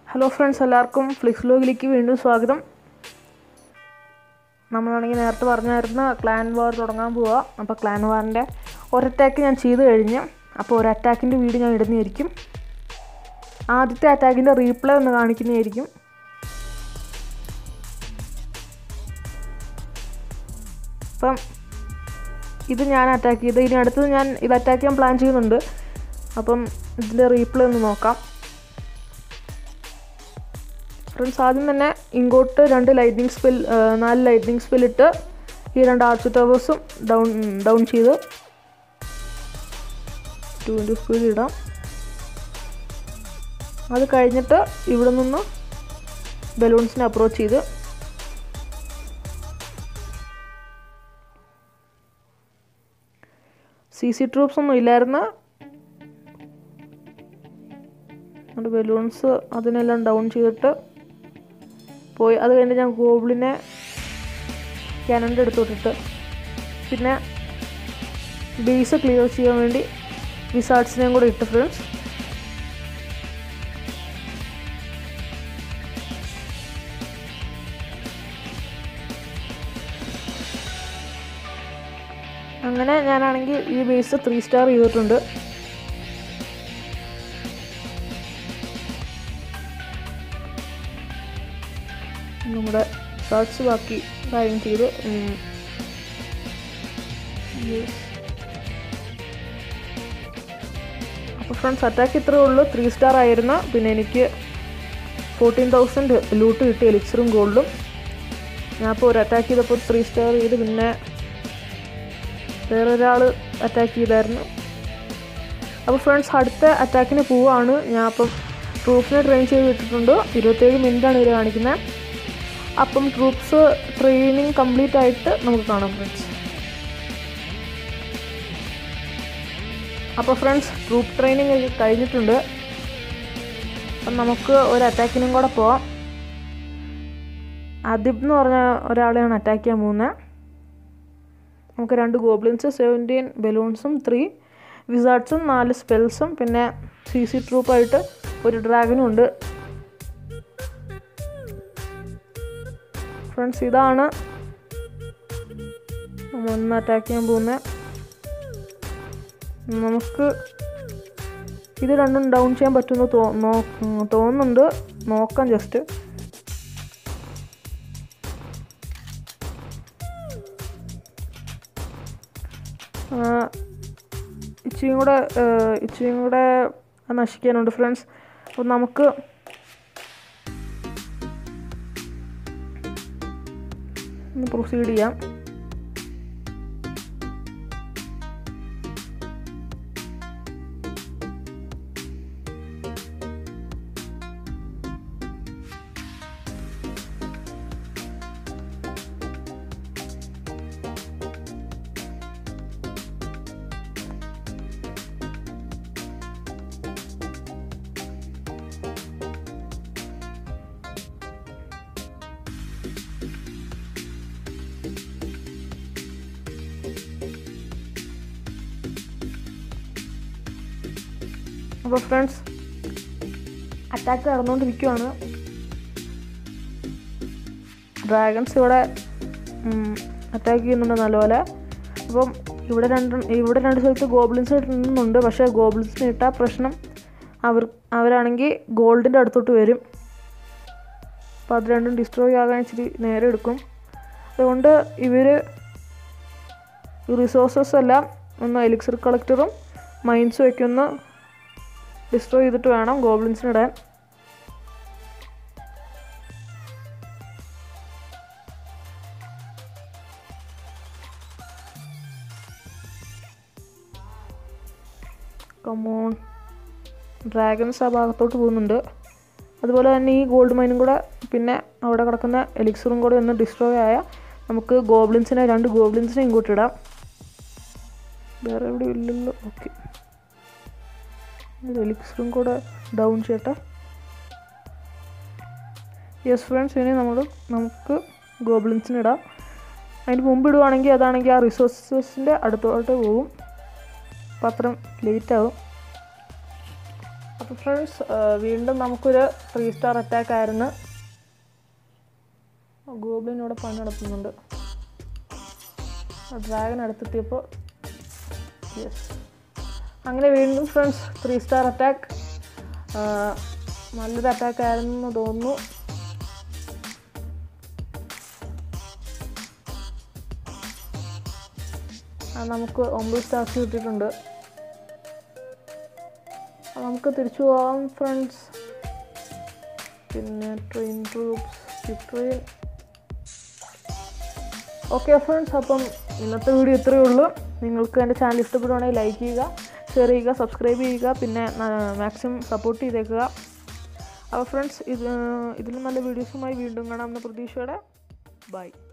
hello friends എല്ലാവർക്കും Flix ലോഗിലേക്ക് വീണ്ടും സ്വാഗതം നമ്മളാണെങ്കിൽ നേരത്തെ പറഞ്ഞായിരുന്ന ക്ലാൻ വാർ തുടങ്ങാൻ പോവുക അപ്പോൾ ക്ലാൻ വാറിൻ്റെ ഒരറ്റാക്ക് ഞാൻ ചെയ്ത് കഴിഞ്ഞ് അപ്പോൾ ഒരു അറ്റാക്കിൻ്റെ വീഡിയോ ഞാൻ ഇടുന്നതായിരിക്കും ആദ്യത്തെ അറ്റാക്കിൻ്റെ റീപ്ലേ ഒന്ന് കാണിക്കുന്നതായിരിക്കും അപ്പം ഇത് ഞാൻ അറ്റാക്ക് ചെയ്ത് ഇനി അടുത്തത് ഞാൻ ഇത് അറ്റാക്ക് ചെയ്യാൻ പ്ലാൻ ചെയ്യുന്നുണ്ട് അപ്പം ഇതിൻ്റെ റീപ്ലേ ഒന്ന് നോക്കാം ഫ്രണ്ട്സ് ആദ്യം തന്നെ ഇങ്ങോട്ട് രണ്ട് ലൈറ്റിംഗ് സ്പെൽ നാല് ലൈറ്റിംഗ് സ്പെല്ലിട്ട് ഈ രണ്ട് ആർച്ച് ടവേഴ്സും ഡൗൺ ഡൗൺ ചെയ്ത് ടു ഇൻറ്റു സ്പീഡ് ഇടാം അത് കഴിഞ്ഞിട്ട് ഇവിടെ നിന്ന് ബലൂൺസിനെ അപ്രോച്ച് ചെയ്ത് സി സി ട്രൂപ്സ് ഒന്നും ഇല്ലായിരുന്നു അതുകൊണ്ട് ബലൂൺസ് അതിനെല്ലാം ഡൗൺ ചെയ്തിട്ട് പോയി അത് കഴിഞ്ഞ് ഞാൻ ഗോബിളിനെ ക്യാനൻ്റെ എടുത്തോട്ടിട്ട് പിന്നെ ബേസ് ക്ലിയർ ചെയ്യാൻ വേണ്ടി വിസാർട്സിനെയും കൂടെ ഇട്ട് ഫ്രണ്ട്സ് അങ്ങനെ ഞാനാണെങ്കിൽ ഈ ബേസ് ത്രീ സ്റ്റാർ ചെയ്തിട്ടുണ്ട് നമ്മുടെ ഷർട്ട്സ് ബാക്കി കാര്യം ചെയ്ത് അപ്പോൾ ഫ്രണ്ട്സ് അറ്റാക്ക് ഇത്രേ ഉള്ളൂ ത്രീ സ്റ്റാർ ആയിരുന്നു പിന്നെ എനിക്ക് ഫോർട്ടീൻ തൗസൻഡ് ലൂട്ട് കിട്ടി എലിക്സറും ഗോൾഡും ഞാൻ അപ്പോൾ ഒരു അറ്റാക്ക് ചെയ്തപ്പോൾ ത്രീ സ്റ്റാർ ചെയ്ത് പിന്നെ വേറൊരാൾ അറ്റാക്ക് ചെയ്തായിരുന്നു അപ്പോൾ ഫ്രണ്ട്സ് അടുത്ത അറ്റാക്കിന് പോവാണ് ഞാൻ അപ്പം ട്രൂപ്സിനെ ട്രെയിൻ ചെയ്ത് വിട്ടിട്ടുണ്ട് ഇരുപത്തേഴ് മിനിറ്റാണ് ഇവർ കാണിക്കുന്നത് അപ്പം ട്രൂപ്സ് ട്രെയിനിങ് കംപ്ലീറ്റ് ആയിട്ട് നമുക്ക് കാണാം ഫ്രണ്ട്സ് അപ്പോൾ ഫ്രണ്ട്സ് ട്രൂപ്പ് ട്രെയിനിങ് കഴിഞ്ഞിട്ടുണ്ട് അപ്പം നമുക്ക് ഒരു അറ്റാക്കിനും കൂടെ പോവാം അദിബ് എന്ന് പറഞ്ഞ ഒരാളെയാണ് അറ്റാക്ക് ചെയ്യാൻ പോകുന്നത് നമുക്ക് രണ്ട് ഗോബ്ലിൻസ് സെവൻറ്റീൻ ബലൂൺസും ത്രീ വിസാർട്സും നാല് സ്പെൽസും പിന്നെ സി സി ട്രൂപ്പായിട്ട് ഒരു ഡ്രാഗനും ഉണ്ട് ഫ്രണ്ട്സ് ഇതാണ് നമ്മൾ ഒന്ന് അറ്റാക്ക് ചെയ്യാൻ പോകുന്നത് നമുക്ക് ഇത് രണ്ടും ഡൗൺ ചെയ്യാൻ പറ്റുമെന്ന് തോ തോന്നുന്നുണ്ട് നോക്കാം ജസ്റ്റ് ഇച്ചിരിയും കൂടെ ഇച്ചിരിയും കൂടെ നശിക്കാനുണ്ട് ഫ്രണ്ട്സ് അപ്പോൾ നമുക്ക് ഒന്ന് പ്രൊസീഡ് ചെയ്യാം അപ്പോൾ ഫ്രണ്ട്സ് അറ്റാക്ക് നടന്നുകൊണ്ടിരിക്കുവാണ് ഡ്രാഗൺസ് ഇവിടെ അറ്റാക്ക് ചെയ്യുന്നുണ്ട് നല്ലപോലെ അപ്പം ഇവിടെ രണ്ട് ഇവിടെ രണ്ട് സ്ഥലത്ത് ഗോബ്ലിൻസ് ഇടുന്നുണ്ട് പക്ഷേ ഗോബ്ലിൻസിന് ഇട്ടാൽ പ്രശ്നം അവർ അവരാണെങ്കിൽ ഗോൾഡിൻ്റെ അടുത്തോട്ട് വരും അപ്പോൾ അത് രണ്ടും ഡിസ്ട്രോയ് ആകാൻ ഇച്ചിരി നേരം എടുക്കും അതുകൊണ്ട് ഇവർ റിസോഴ്സസ് എല്ലാം ഒന്ന് എലിക്സർ കളക്ടറും മൈൻസും ഒക്കെ ഒന്ന് ഡിസ്ട്രോയ് ചെയ്തിട്ട് വേണം ഗോബ്ലിൻസിന് ഇടാൻ കമോൺ ഡ്രാഗൺസ് ആ ഭാഗത്തോട്ട് പോകുന്നുണ്ട് അതുപോലെ തന്നെ ഈ ഗോൾഡ് മൈനും കൂടെ പിന്നെ അവിടെ കിടക്കുന്ന എലിക്സറും കൂടെ ഒന്ന് ഡിസ്ട്രോയ് ആയാൽ നമുക്ക് ഗോബ്ലിൻസിനെ രണ്ട് ഗോബ്ലിൻസിനെ ഇങ്ങോട്ട് ഇടാം വേറെ എവിടെ ഇല്ലല്ലോ ഓക്കെ എലിക്സറും കൂടെ ഡൗൺ ചെയ്യട്ടെ യെസ് ഫ്രണ്ട്സ് ഇനി നമ്മൾ നമുക്ക് ഗോബ്ലിൻസിന് ഇടാം അതിന് മുമ്പ് ഇടുവാണെങ്കിൽ അതാണെങ്കിൽ ആ റിസോഴ്സസിൻ്റെ അടുത്തോട്ട് പോകും അപ്പം അത്രയും ലേറ്റ് ആവും അപ്പോൾ ഫ്രണ്ട്സ് വീണ്ടും നമുക്കൊരു ത്രീ സ്റ്റാർ അറ്റാക്ക് ആയിരുന്നു ഗോബ്ലിൻ ഇവിടെ പണി നടത്തുന്നുണ്ട് ഡ്രാഗൺ അടുത്തെത്തിയപ്പോൾ യെസ് അങ്ങനെ വീണ്ടും ഫ്രണ്ട്സ് ത്രീ സ്റ്റാർ അറ്റാക്ക് നല്ലൊരു അറ്റാക്ക് ആയിരുന്നു എന്ന് തോന്നുന്നു ആ, നമുക്ക് ഒമ്പത് സ്റ്റാർസ് കിട്ടിയിട്ടുണ്ട് ആ, നമുക്ക് തിരിച്ചു പോകാം ഫ്രണ്ട്സ് പിന്നെ train troops train okay friends അപ്പം ഇന്നത്തെ വീഡിയോ ഇത്രയേ ഉള്ളൂ നിങ്ങൾക്ക് എൻ്റെ ചാനൽ ഇഷ്ടപ്പെടുവാണെങ്കിൽ ലൈക്ക് ചെയ്യുക ഷെയർ ചെയ്യുക സബ്സ്ക്രൈബ് ചെയ്യുക പിന്നെ മാക്സിമം സപ്പോർട്ട് ചെയ്തേക്കുക അപ്പോൾ ഫ്രണ്ട്സ് ഇത് ഇതിലും നല്ല വീഡിയോസുമായി വീണ്ടും കാണാമെന്ന പ്രതീക്ഷയോടെ ബൈ